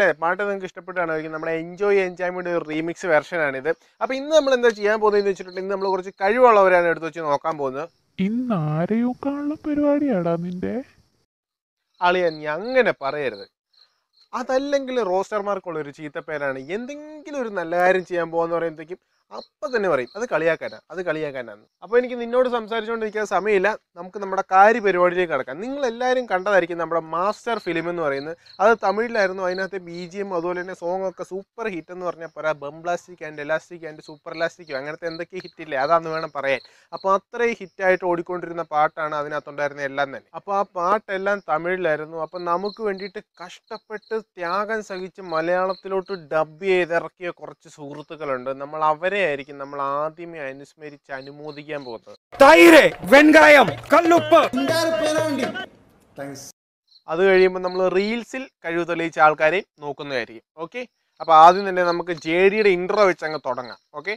അല്ലേ പാട്ട് നിങ്ങൾക്ക് ഇഷ്ടപ്പെട്ടാണെങ്കിൽ നമ്മുടെ എൻജോയ് എൻജോയ്മെന്റ് ഒരു റീമിക്സ് വെർഷനാണിത് അപ്പോൾ ഇന്ന് നമ്മൾ എന്താ ചെയ്യാൻ പോകുന്നതെന്ന് വെച്ചിട്ടുണ്ടെങ്കിൽ ഇന്ന് നമ്മൾ കുറച്ച് കഴിവുള്ളവരാണ് എടുത്ത് വെച്ച് നോക്കാൻ പോകുന്നത് ഇന്ന് ആരെയൊക്കെയുള്ള പരിപാടിയാടാ നിന്റെ അളിയൻ നീ അങ്ങനെ പറയരുത് അതല്ലെങ്കിൽ റോസ്റ്റർമാർക്കുള്ള ഒരു ചീത്തപ്പേരാണ് എന്തെങ്കിലും ഒരു നല്ല കാര്യം ചെയ്യാൻ പോകുന്ന പറയുമ്പോഴത്തേക്കും അപ്പം തന്നെ പറയും അത് കളിയാക്കാനാ അത് കളിയാക്കാനാണ് അപ്പോൾ എനിക്ക് നിന്നോട് സംസാരിച്ചുകൊണ്ടിരിക്കാൻ സമയമില്ല നമുക്ക് നമ്മുടെ കാര്യ പരിപാടിയിലേക്ക് കിടക്കാം നിങ്ങൾ എല്ലാവരും കണ്ടതായിരിക്കും നമ്മുടെ മാസ്റ്റർ ഫിലിം എന്ന് പറയുന്നത് അത് തമിഴിലായിരുന്നു അതിനകത്ത് ബി ജി എം അതുപോലെ തന്നെ സോങ് ഒക്കെ സൂപ്പർ ഹിറ്റ് എന്ന് പറഞ്ഞാൽ പറയാം bumblastic and elastic and super elastic അങ്ങനത്തെ എന്തൊക്കെ ഹിറ്റില്ലേ അതാന്ന് വേണം പറയാൻ അപ്പോൾ അത്രയും ഹിറ്റായിട്ട് ഓടിക്കൊണ്ടിരുന്ന പാട്ടാണ് അതിനകത്തുണ്ടായിരുന്ന എല്ലാം തന്നെ അപ്പോൾ ആ പാട്ടെല്ലാം തമിഴിലായിരുന്നു അപ്പം നമുക്ക് വേണ്ടിയിട്ട് കഷ്ടപ്പെട്ട് ത്യാഗം സഹിച്ച് മലയാളത്തിലോട്ട് ഡബ് ചെയ്തിറക്കിയ കുറച്ച് സുഹൃത്തുക്കളുണ്ട് നമ്മൾ അവരെ ആയിരിക്കും നമ്മൾ ആദ്യമേ അനുസ്മരിച്ച് അനുമോദിക്കാൻ പോകുന്നത് തൈര് വെങ്കായം കല്ലുപ്പ് അത് കഴിയുമ്പോൾ നമ്മൾ റീൽസിൽ കഴിവ് തെളിയിച്ച ആൾക്കാരെയും നോക്കുന്നതായിരിക്കും ഓക്കെ അപ്പോൾ ആദ്യം തന്നെ നമുക്ക് ജെ ഡിയുടെ ഇൻട്രോ വെച്ച് അങ്ങ് തുടങ്ങാം ഓക്കെ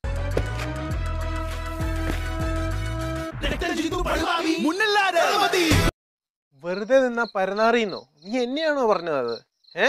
വെറുതെ നിന്ന പരനാറിയുന്നോ നീ എന്നെയാണോ പറഞ്ഞത് അത് ഏ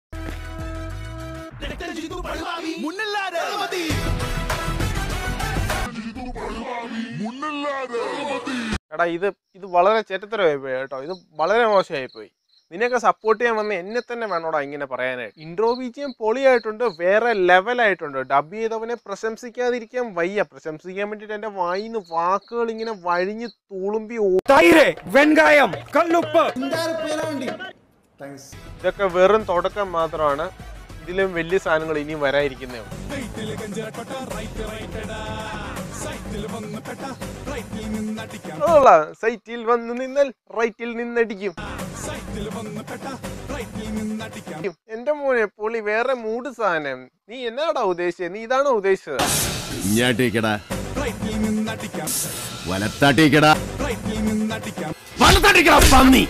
എടാ ഇത് ഇത് വളരെ ചെറ്റത്തരമായി പോയി കേട്ടോ ഇത് വളരെ മോശമായി പോയി നിന്നെയൊക്കെ സപ്പോർട്ട് ചെയ്യാൻ വന്ന എന്നെ തന്നെ വേണോടാ ഇങ്ങനെ പറയാനായിട്ട് ഇൻട്രോ ബീജിയം പൊളിയായിട്ടുണ്ട് വേറെ ലെവലായിട്ടുണ്ട് ഡബ് ചെയ്തവനെ പ്രശംസിക്കാതിരിക്കാൻ വയ്യ പ്രശംസിക്കാൻ വേണ്ടിയിട്ട് എൻ്റെ വായിന്ന് വാക്കുകൾ ഇങ്ങനെ വഴിഞ്ഞ് തുളുമ്പി ഓ- തൈര് വെങ്കായം കല്ലുപ്പ് ഇതൊക്കെ വെറും തുടക്കം മാത്രമാണ് ഇതിലും വലിയ സാധനങ്ങൾ ഇനിയും വരാതിരിക്കുന്നേ ഉള്ളൂ അതല്ല സൈറ്റിൽ വന്ന് നിന്നാൽ റൈറ്റിൽ നിന്നടിക്കും എന്റെ മോനെ പൊളി വേറെ മൂഡ് സാധനം നീ എന്നാടാ ഉദ്ദേശിച്ചത് നീ ഇതാണോ ഉദ്ദേശിച്ചത് ഇങ്ങോട്ടേക്കടാ വലത്താട്ടേക്കടാ വലത്താട്ടേക്കടാ പന്നി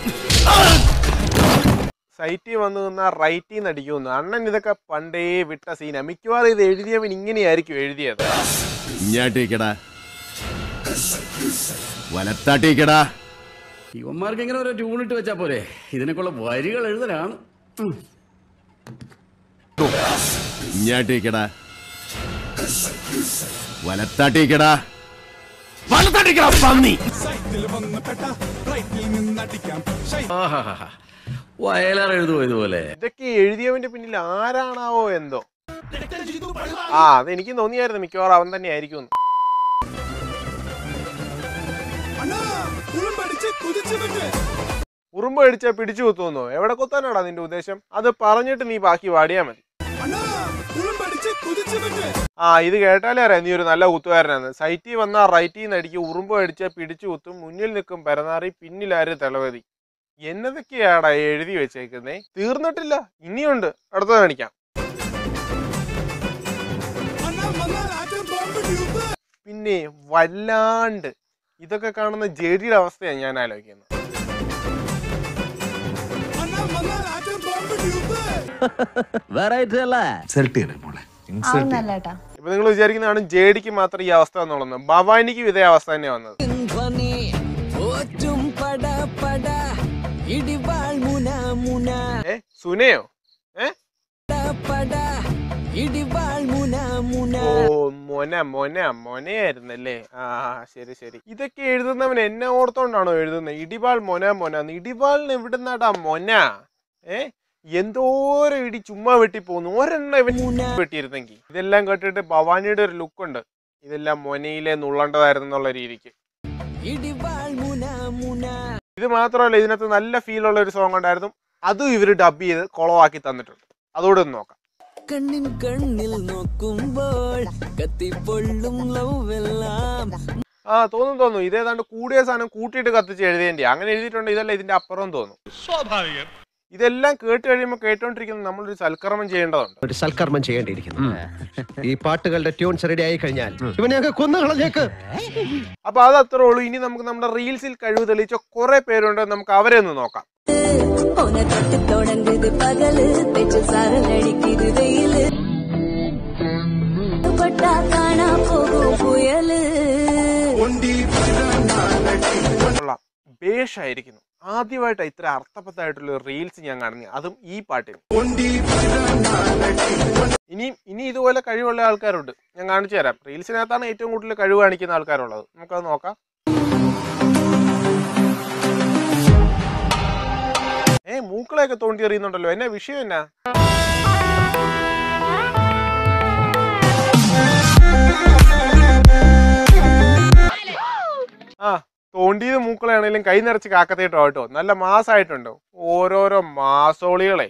സൈറ്റിൽ വന്ന് നിന്നാ റൈറ്റിൽ നിന്ന് അടിക്കുമെന്ന് അണ്ണൻ ഇതൊക്കെ പണ്ടേ വിട്ട സീന മിക്കവാറും ഇത് എഴുതിയവൻ ഇങ്ങനെയായിരിക്കും എഴുതിയത് ഇങ്ങോട്ടേക്കടാ വലത്താട്ടേക്കടാ ഇവന്മാർക്ക് ഇങ്ങനെ ഓരോ ട്യൂൺ ഇട്ട് വെച്ചാ പോരെ ഇതിനൊക്കെയുള്ള വരികൾ എഴുതലാണ് ഉം. ഇങ്ങോട്ടേക്കടാ വലത്താട്ടേക്കടാ വലത്താട്ടേക്കടാ പന്നി ആഹാഹാഹാ. വയലാർ എഴുതുമോ ഇതുപോലെ ഇതൊക്കെ എഴുതിയവന്റെ പിന്നിൽ ആരാണാവോ എന്തോ ആ അത് എനിക്ക് തോന്നിയായിരുന്നു മിക്കവാറും അവൻ തന്നെ ആയിരിക്കും ഉറുമ്പ് അടിച്ചാ പിടിച്ചു കുത്തുന്നോ എവിടെ കുത്താനാടാ നിന്റെ ഉദ്ദേശം അത് പറഞ്ഞിട്ട് നീ ബാക്കി പാടിയാ മതി ആ ഇത് കേട്ടാലേ അറിയാം നീ ഒരു നല്ല കുത്തുകാരനാണ് സൈറ്റിൽ വന്നാ റൈറ്റിൽ നിന്ന് അടിക്കും ഉറുമ്പ് അടിച്ചാ പിടിച്ചു കുത്തും മുന്നിൽ നിൽക്കും പരനാറി പിന്നിലാര് തലവതി എന്നതൊക്കെയാടാ എഴുതി വെച്ചേക്കുന്നേ തീർന്നിട്ടില്ല ഇനിയുണ്ട് അടുത്ത കാണിക്കാം പിന്നെ വല്ലാണ്ട് ഇതൊക്കെ കാണുന്ന ജെഡിയുടെ അവസ്ഥയാണ് ഞാൻ ആലോചിക്കുന്നത് വെറൈറ്റി അല്ലേ ആവുന്നല്ലേട്ടാ ഇപ്പൊ നിങ്ങൾ വിചാരിക്കുന്നതാണ് ജെഡിക്ക് മാത്രം ഈ അവസ്ഥ എന്നുള്ളത് ഭവാനിക്കും ഇതേ അവസ്ഥ തന്നെയാ വന്നത് ധ്വനി ഓറ്റും പട പട ഇടിവാൾ മുന മുന ഏ സുനയോ ഏ പട ഇടിവാൾ മുന മുന ഓ മൊന മൊന മൊനയായിരുന്നല്ലേ ആ ശരി ശരി ഇതൊക്കെ എഴുതുന്നവൻ എന്നെ ഓർത്തോണ്ടാണോ എഴുതുന്നത് ഇടിവാൾ മൊന മൊന ഇടിവാളിന് എവിടുന്നാടാ മൊന ഏ എന്തോരം ഇടി ചുമ്മാ വെട്ടി പോകുന്നു ഒരെണ്ണം ഇവൻ വെട്ടിയിരുന്നെങ്കിൽ ഇതെല്ലാം കേട്ടിട്ട് ഭവാനിയുടെ ഒരു ലുക്കുണ്ട് ഇതെല്ലാം മൊനയിലെ നുള്ളേണ്ടതായിരുന്നു എന്നുള്ള രീതിക്ക് ഇടിവാൾ മുന മുന ഇത് മാത്രമല്ല ഇതിനകത്ത് നല്ല ഫീൽ ഉള്ള ഒരു സോങ് ഉണ്ടായിരുന്നു അതും ഇവർ ഡബ് ചെയ്ത് കുളവാക്കി തന്നിട്ടുണ്ട് അതുകൂടെ ഒന്ന് നോക്കാം കണ്ണിൻ കണ്ണിൽ നോക്കുമ്പോൾ കത്തിപ്പൊള്ളും ലവെല്ലാം ആ തോന്നും തോന്നും ഇതേതാണ്ട് കൂടിയ സാധനം കൂട്ടിയിട്ട് കത്തിച്ച് എഴുതേണ്ടി അങ്ങനെ എഴുതിയിട്ടുണ്ട് ഇതല്ല ഇതിന്റെ അപ്പുറം തോന്നും ഇതെല്ലാം കേട്ട് കഴിയുമ്പോൾ കേട്ടോണ്ടിരിക്കുന്നത് നമ്മളൊരു സൽക്കർമ്മം ചെയ്യേണ്ടതുണ്ട് ഒരു സൽക്കർമ്മം ചെയ്യേണ്ടിയിരിക്കുന്നു ഈ പാട്ടുകളുടെ ട്യൂൺസ് റെഡി ആയി കഴിഞ്ഞാൽ ഇവനെയൊക്കെ കൊന്നുകളഞ്ഞേക്ക് അപ്പൊ അത് അത്രേ ഉള്ളൂ ഇനി നമുക്ക് നമ്മുടെ റീൽസിൽ കഴിവ് തെളിയിച്ച കുറെ പേരുണ്ട് നമുക്ക് അവരെ ഒന്ന് നോക്കാം உன தொட்டு தொடங்குது பகலு பெற்று சாரல் அடிக்குது வெயிலு பட்டா காணா போகும் புயலு കൊള്ളാം ബേഷായിരിക്കുന്നു ആദ്യമായിട്ടാണ് ഇത്ര അർത്ഥവത്തായിട്ടുള്ള റീൽസ് ഞാൻ കാണുന്നത് അതും ഈ പാട്ടിന് ഇനിയും ഇനി ഇതുപോലെ കഴിവുള്ള ആൾക്കാരുണ്ട് ഞാൻ കാണിച്ചു തരാം റീൽസിനകത്താണ് ഏറ്റവും കൂടുതൽ കഴിവ് കാണിക്കുന്ന ആൾക്കാരുള്ളത് നമുക്കത് നോക്കാം ഏ മൂക്കളെയൊക്കെ തോണ്ടി എറിയുന്നുണ്ടല്ലോ എന്നാ വിഷയം എന്നാ ആ തോണ്ടിയത് മൂക്കളാണെങ്കിലും കൈ നിറച്ച് കാക്കത്തേട്ടോ കേട്ടോ നല്ല മാസമായിട്ടുണ്ടോ ഓരോരോ മാസോളികളെ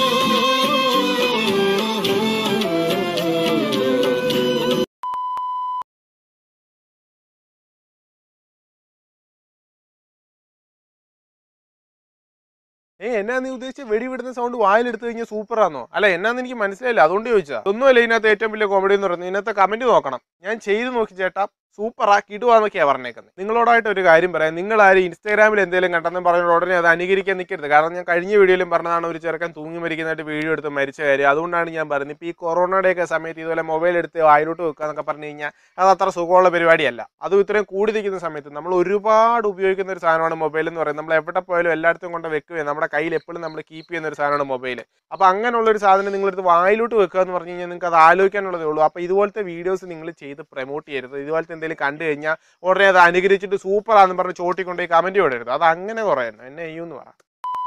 ഏ എന്നാ നീ ഉദ്ദേശിച്ച വെടി വിടുന്ന സൗണ്ട് വായിലെടുത്ത് കഴിഞ്ഞാൽ സൂപ്പറാന്നോ അല്ല എന്നാന്ന് എനിക്ക് മനസ്സിലായില്ല അതുകൊണ്ട് ചോദിച്ചാ ഒന്നുമല്ല ഇതിനകത്ത് ഏറ്റവും വലിയ കോമഡി എന്ന് പറയുന്നത് ഇതിനകത്ത് കമന്റ് നോക്കണം ഞാൻ ചെയ്ത് നോക്കി ചേട്ടാ സൂപ്പറാ കിടുവാന്നൊക്കെയാ പറഞ്ഞേക്കുന്നത് നിങ്ങളോടായിട്ട് ഒരു കാര്യം പറയാം നിങ്ങൾ ആരും ഇൻസ്റ്റാഗ്രാമിൽ എന്തെങ്കിലും കണ്ടെന്ന് പറഞ്ഞ ഉടനെ അത് അനുകരിക്കാൻ നിൽക്കരുത് കാരണം ഞാൻ കഴിഞ്ഞ വീഡിയോയിലും പറഞ്ഞതാണ് ഒരു ചെറുക്കൻ തൂങ്ങി മരിക്കുന്നതായിട്ട് വീഡിയോ എടുത്ത് മരിച്ച കാര്യം അതുകൊണ്ടാണ് ഞാൻ പറയുന്നത് ഇപ്പോൾ ഈ കൊറോണയുടെയൊക്കെ സമയത്ത് ഇതുപോലെ മൊബൈൽ എടുത്ത് വായിലോട്ട് വെക്കുക എന്നൊക്കെ പറഞ്ഞു കഴിഞ്ഞാൽ അത് അത്ര സുഖമുള്ള പരിപാടിയല്ല അതും ഇത്രയും കൂടി നിൽക്കുന്ന സമയത്ത് നമ്മൾ ഒരുപാട് ഉപയോഗിക്കുന്ന ഒരു സാധനമാണ് മൊബൈൽ എന്ന് പറയുന്നത് നമ്മൾ എവിടെ പോയാലും എല്ലായിടത്തും കൊണ്ട് വെക്കുകയും നമ്മുടെ കയ്യിൽ എപ്പോഴും നമ്മൾ കീപ്പ് ചെയ്യുന്ന ഒരു സാധനമാണ് മൊബൈൽ അപ്പോൾ അങ്ങനെയുള്ള ഒരു സാധനം നിങ്ങളെടുത്ത് വായിലോട്ട് വെക്കുക എന്ന് പറഞ്ഞു കഴിഞ്ഞാൽ നിങ്ങൾക്ക് അത് ആലോചിക്കാനുള്ളതേ ഉള്ളൂ അപ്പോൾ ഇതുപോലത്തെ വീഡിയോസ് നിങ്ങൾ ചെയ്ത് പ്രൊമോട്ട് ചെയ്യരുത് ഇതുപോലത്തെ എന്തെങ്കിലും കണ്ടു കഴിഞ്ഞാൽ ഉടനെ അത് അനുകരിച്ചിട്ട് സൂപ്പറാന്ന് പറഞ്ഞ് ചോട്ടിക്കൊണ്ടേ കമൻറ്റ് വിടരുത് അത് അങ്ങനെ കുറയണം എന്നെ ചെയ്യുമെന്ന് പറ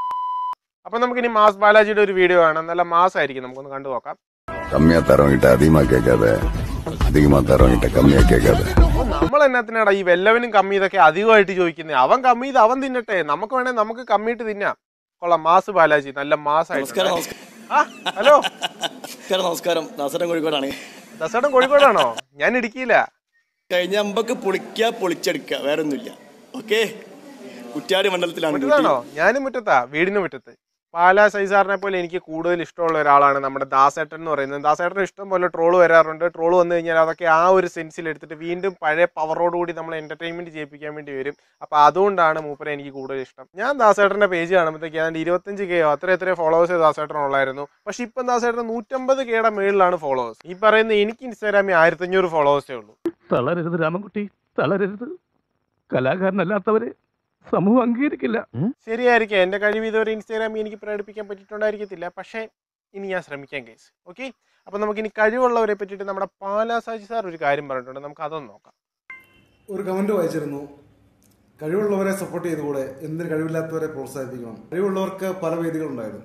അപ്പം നമുക്കിനി മാസ് ബാലാജിയുടെ ഒരു വീഡിയോ ആണ് നല്ല മാസമായിരിക്കും നമുക്കൊന്ന് കണ്ടു നോക്കാം கம்மியா தரவங்கிட்ட அதிகமா கேட்காத அதிகமா தரவங்கிட்ட கம்மியா கேட்காத അപ്പൊ നമ്മൾ എന്നാത്തിനാടാ ഈ വെല്ലവനും കമ്മി ഇതൊക്കെ അധികമായിട്ട് ചോദിക്കുന്നത് അവൻ കമ്മി ഇത് അവൻ തിന്നട്ടെ നമുക്ക് വേണേ നമുക്ക് കമ്മിയിട്ട് തിന്നാം കൊള്ളാം മാസ് ബാലാജി നല്ല മാസമായിട്ട് ആ ഹലോ നമസ്കാരം നമസ്കാരം ദാസരൻ കോഴിക്കോടാണ് ദസടം കോഴിക്കോടാണോ ഞാൻ ഇടുക്കിയില്ല കഴിഞ്ഞ അമ്പക്ക് പൊളിക്കുക പൊളിച്ചെടുക്കുക വേറെ ഒന്നുമില്ല ഓക്കെ കുറ്റ്യാടി മണ്ഡലത്തിലാണ് മുറ്റത്താണോ ഞാനും മുറ്റത്താ വീടിന് മുറ്റത്ത് പാലാ സൈസാറിനെ പോലെ എനിക്ക് കൂടുതൽ ഇഷ്ടമുള്ള ഒരാളാണ് നമ്മുടെ ദാസേട്ടൻ എന്ന് പറയുന്നത് ദാസേട്ടന് ഇഷ്ടം പോലെ ട്രോള് വരാറുണ്ട് ട്രോള് വന്നു കഴിഞ്ഞാൽ അതൊക്കെ ആ ഒരു സെൻസിൽ എടുത്തിട്ട് വീണ്ടും പഴയ പവറോടുകൂടി നമ്മൾ എന്റർടൈൻമെന്റ് ചെയ്യിപ്പിക്കാൻ വേണ്ടി വരും അപ്പൊ അതുകൊണ്ടാണ് മൂപ്പരെ എനിക്ക് കൂടുതൽ ഇഷ്ടം ഞാൻ ദാസേട്ടന്റെ പേജ് കാണുമ്പോഴത്തേക്ക് ഏതാണ്ട് ഇരുപത്തഞ്ച് കെയോ അത്ര എത്ര ഫോളോവേഴ്സ് ദാസേട്ടൻ ഉള്ളായിരുന്നു പക്ഷെ ഇപ്പം ദാസേട്ടൻ നൂറ്റമ്പത് കെയുടെ മേളിലാണ് ഫോളോവേഴ്സ് ഈ പറയുന്ന എനിക്ക് ഇൻസ്റ്റാഗ്രാമിൽ ആയിരത്തഞ്ഞൂറ് ഫോളോവേഴ്സേ ഉള്ളൂ തളരരുത് രാമൻകുട്ടി തളരരുത് കലാകാരനല്ലാത്തവരെ സമൂഹം അംഗീകരിക്കില്ല ശരിയായിരിക്കും എൻ്റെ കഴിവ് ഇതുവരെ ഇൻസ്റ്റാഗ്രാമിൽ എനിക്ക് പ്രകടിപ്പിക്കാൻ പറ്റിയിട്ടുണ്ടായിരിക്കത്തില്ല പക്ഷേ ഇനി ഞാൻ ശ്രമിക്കാം കേസ് ഓക്കെ അപ്പം നമുക്ക് ഇനി കഴിവുള്ളവരെ പറ്റിയിട്ട് നമ്മുടെ പാലാ സാജി സാർ ഒരു കാര്യം പറഞ്ഞിട്ടുണ്ട് നമുക്ക് അതൊന്ന് നോക്കാം ഒരു കമന്റ് വായിച്ചിരുന്നു കഴിവുള്ളവരെ സപ്പോർട്ട് ചെയ്തുകൂടെ എന്തിന് കഴിവില്ലാത്തവരെ പ്രോത്സാഹിപ്പിക്കണം കഴിവുള്ളവർക്ക് പല വേദികളുണ്ടായിരുന്നു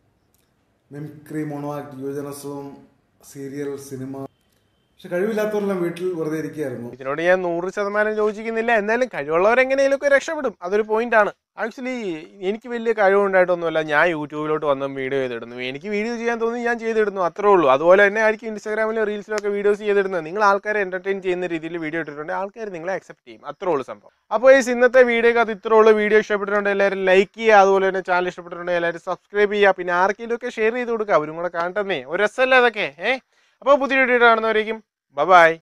മിമിക്രി മോണോ ആക്ട് യുവജനോത്സവം സീരിയൽ സിനിമ പക്ഷെ കഴിവില്ലാത്തവരെല്ലാം വീട്ടിൽ വെറുതെ ഇരിക്കുകയായിരുന്നു ഇതിനോട് ഞാൻ നൂറ് ശതമാനം യോജിക്കുന്നില്ല എന്നാലും കഴിവുള്ളവർ എങ്ങനെയൊക്കെ രക്ഷപ്പെടും അതൊരു പോയിന്റ് ആണ് ആക്ച്വലി എനിക്ക് വലിയ കഴിവുണ്ടായിട്ടൊന്നുമല്ല ഞാൻ യൂട്യൂബിലോട്ട് വന്ന് വീഡിയോ ചെയ്തിടുന്നു എനിക്ക് വീഡിയോ ചെയ്യാൻ തോന്നി ഞാൻ ചെയ്തിടുന്നു അത്രേ ഉള്ളൂ അതുപോലെ തന്നെ ആയിരിക്കും ഇൻസ്റ്റാഗ്രാമിലും റീൽസിലൊക്കെ വീഡിയോസ് ചെയ്തിടുന്നത് നിങ്ങൾ ആൾക്കാരെ എന്റർടൈൻ ചെയ്യുന്ന രീതിയിൽ വീഡിയോ ഇട്ടിട്ടുണ്ട് ആൾക്കാർ നിങ്ങളെ അക്സെപ്റ്റ് ചെയ്യും അത്രേ ഉള്ളൂ സംഭവം അപ്പോൾ ഈ ഇന്നത്തെ വീഡിയോക്ക് അത് ഇത്രേ ഉള്ളൂ വീഡിയോ ഇഷ്ടപ്പെട്ടിട്ടുണ്ട് എല്ലാവരും ലൈക്ക് ചെയ്യുക അതുപോലെ തന്നെ ചാനൽ ഇഷ്ടപ്പെട്ടിട്ടുണ്ട് എല്ലാവരും സബ്സ്ക്രൈബ് ചെയ്യുക പിന്നെ ആർക്കെങ്കിലും ഒക്കെ ഷെയർ ചെയ്ത് കൊടുക്കുക അവരും കൂടെ കാണട്ടെന്നേ ഒരു രസമല്ലേ അതൊക്കെ ഏഹ് അപ്പോൾ പുതിയ വീഡിയോ കാണുന്നവരേക്കും ബൈ